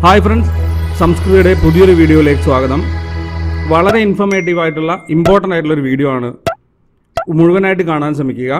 hi friends സംസ്കൃതിയുടെ പുതിയൊരു വീഡിയോയിലേക്ക് സ്വാഗതം വളരെ ഇൻഫർമേറ്റീവ് ആയിട്ടുള്ള ഇമ്പോർട്ടൻ്റ് ആയിട്ടുള്ള ഒരു വീഡിയോ ആണ് മുഴുവനായിട്ട് കാണാൻ ശ്രമിക്കുക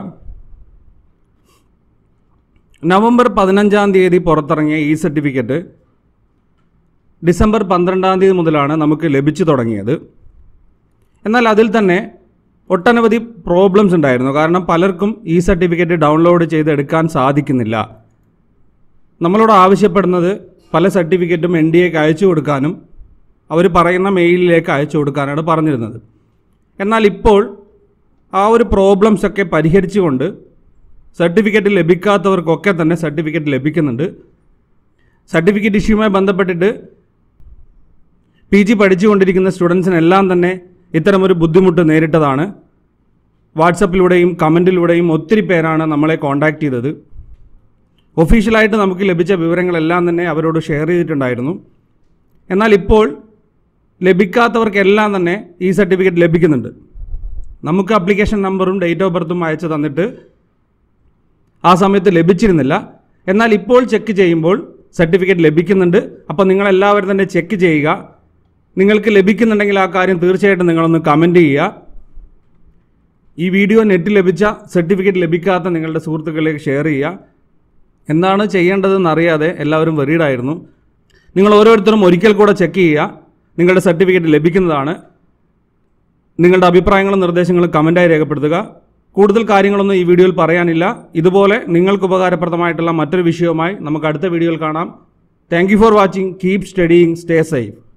നവംബർ പതിനഞ്ചാം തീയതി പുറത്തിറങ്ങിയ ഇ സർട്ടിഫിക്കറ്റ് ഡിസംബർ പന്ത്രണ്ടാം തീയതി മുതലാണ് നമുക്ക് ലഭിച്ചു തുടങ്ങിയത് എന്നാൽ അതിൽ തന്നെ ഒട്ടനവധി പ്രോബ്ലംസ് ഉണ്ടായിരുന്നു കാരണം പലർക്കും ഈ സർട്ടിഫിക്കറ്റ് ഡൗൺലോഡ് ചെയ്ത് എടുക്കാൻ സാധിക്കുന്നില്ല നമ്മളോട് ആവശ്യപ്പെടുന്നത് പല സർട്ടിഫിക്കറ്റും എൻ ഡി എക്ക് അയച്ചു കൊടുക്കാനും അവർ പറയുന്ന മെയിലിലേക്ക് അയച്ചു കൊടുക്കാനാണ് പറഞ്ഞിരുന്നത് എന്നാൽ ഇപ്പോൾ ആ ഒരു പ്രോബ്ലംസ് ഒക്കെ പരിഹരിച്ചുകൊണ്ട് സർട്ടിഫിക്കറ്റ് ലഭിക്കാത്തവർക്കൊക്കെ തന്നെ സർട്ടിഫിക്കറ്റ് ലഭിക്കുന്നുണ്ട് സർട്ടിഫിക്കറ്റ് ഇഷ്യൂമായി ബന്ധപ്പെട്ടിട്ട് പി ജി പഠിച്ചുകൊണ്ടിരിക്കുന്ന സ്റ്റുഡൻസിനെല്ലാം തന്നെ ഇത്തരമൊരു ബുദ്ധിമുട്ട് നേരിട്ടതാണ് വാട്സപ്പിലൂടെയും കമൻറ്റിലൂടെയും ഒത്തിരി പേരാണ് നമ്മളെ കോൺടാക്റ്റ് ചെയ്തത് ഒഫീഷ്യലായിട്ട് നമുക്ക് ലഭിച്ച വിവരങ്ങളെല്ലാം തന്നെ അവരോട് ഷെയർ ചെയ്തിട്ടുണ്ടായിരുന്നു എന്നാൽ ഇപ്പോൾ ലഭിക്കാത്തവർക്കെല്ലാം തന്നെ ഈ സർട്ടിഫിക്കറ്റ് ലഭിക്കുന്നുണ്ട് നമുക്ക് അപ്ലിക്കേഷൻ നമ്പറും ഡേറ്റ് ഓഫ് ബർത്തും അയച്ചു തന്നിട്ട് ആ സമയത്ത് ലഭിച്ചിരുന്നില്ല എന്നാൽ ഇപ്പോൾ ചെക്ക് ചെയ്യുമ്പോൾ സർട്ടിഫിക്കറ്റ് ലഭിക്കുന്നുണ്ട് അപ്പോൾ നിങ്ങളെല്ലാവരും തന്നെ ചെക്ക് ചെയ്യുക നിങ്ങൾക്ക് ലഭിക്കുന്നുണ്ടെങ്കിൽ ആ കാര്യം തീർച്ചയായിട്ടും നിങ്ങളൊന്ന് കമൻറ്റ് ചെയ്യുക ഈ വീഡിയോ നെറ്റിൽ ലഭിച്ച സർട്ടിഫിക്കറ്റ് ലഭിക്കാത്ത നിങ്ങളുടെ സുഹൃത്തുക്കളിലേക്ക് ഷെയർ ചെയ്യുക എന്താണ് ചെയ്യേണ്ടതെന്ന് അറിയാതെ എല്ലാവരും വെറീഡായിരുന്നു നിങ്ങൾ ഓരോരുത്തരും ഒരിക്കൽ കൂടെ ചെക്ക് ചെയ്യുക നിങ്ങളുടെ സർട്ടിഫിക്കറ്റ് ലഭിക്കുന്നതാണ് നിങ്ങളുടെ അഭിപ്രായങ്ങളും നിർദ്ദേശങ്ങളും കമൻറ്റായി രേഖപ്പെടുത്തുക കൂടുതൽ കാര്യങ്ങളൊന്നും ഈ വീഡിയോയിൽ പറയാനില്ല ഇതുപോലെ നിങ്ങൾക്ക് ഉപകാരപ്രദമായിട്ടുള്ള മറ്റൊരു വിഷയവുമായി നമുക്ക് അടുത്ത വീഡിയോയിൽ കാണാം thank you for watching keep studying stay safe